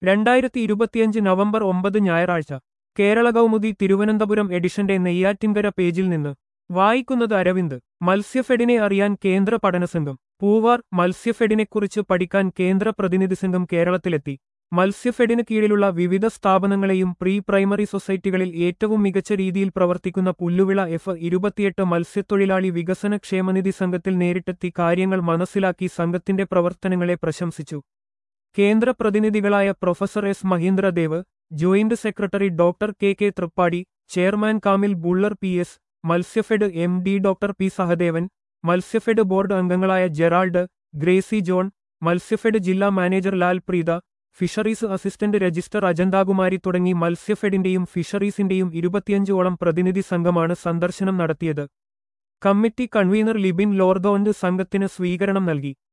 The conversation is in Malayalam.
രണ്ടായിരത്തി ഇരുപത്തിയഞ്ച് നവംബർ ഒമ്പത് ഞായറാഴ്ച കേരള കൗമുദി തിരുവനന്തപുരം എഡിഷന്റെ നെയ്യാറ്റിൻകര പേജിൽ നിന്ന് വായിക്കുന്നത് അരവിന്ദ് മത്സ്യഫെഡിനെ അറിയാൻ കേന്ദ്ര പഠനസംഘം പൂവാർ മത്സ്യഫെഡിനെക്കുറിച്ച് പഠിക്കാൻ കേന്ദ്ര പ്രതിനിധി സംഘം കേരളത്തിലെത്തി മത്സ്യഫെഡിന് കീഴിലുള്ള വിവിധ സ്ഥാപനങ്ങളെയും പ്രീ പ്രൈമറി സൊസൈറ്റികളിൽ ഏറ്റവും മികച്ച രീതിയിൽ പ്രവർത്തിക്കുന്ന പുല്ലുവിള എഫ് ഇരുപത്തിയെട്ട് മത്സ്യത്തൊഴിലാളി വികസന ക്ഷേമനിധി സംഘത്തിൽ നേരിട്ടെത്തി കാര്യങ്ങൾ മനസ്സിലാക്കി സംഘത്തിന്റെ പ്രവർത്തനങ്ങളെ പ്രശംസിച്ചു കേന്ദ്ര പ്രതിനിധികളായ professor S Mahendradev joint secretary doctor K K Tripathi chairman Kamil Buller P S Matsyafed M D doctor P Sahadevan Matsyafed board അംഗങ്ങളായ ജെറാൾഡ് ഗ്രേസി ജോൺ മത്സ്യഫെഡ് ജില്ലാ manager Lal Preetha fisheries assistant register Ajanthakumari തുടങ്ങി മത്സ്യഫെഡിന്റെയും ഫിഷറീസിന്റെയും ഇരുപത്തിയഞ്ചോളം പ്രതിനിധി സംഘമാണ് സന്ദർശനം നടത്തിയത് കമ്മിറ്റി കൺവീനർ ലിബിൻ ലോർദോന്റ് സംഘത്തിന് സ്വീകരണം നൽകി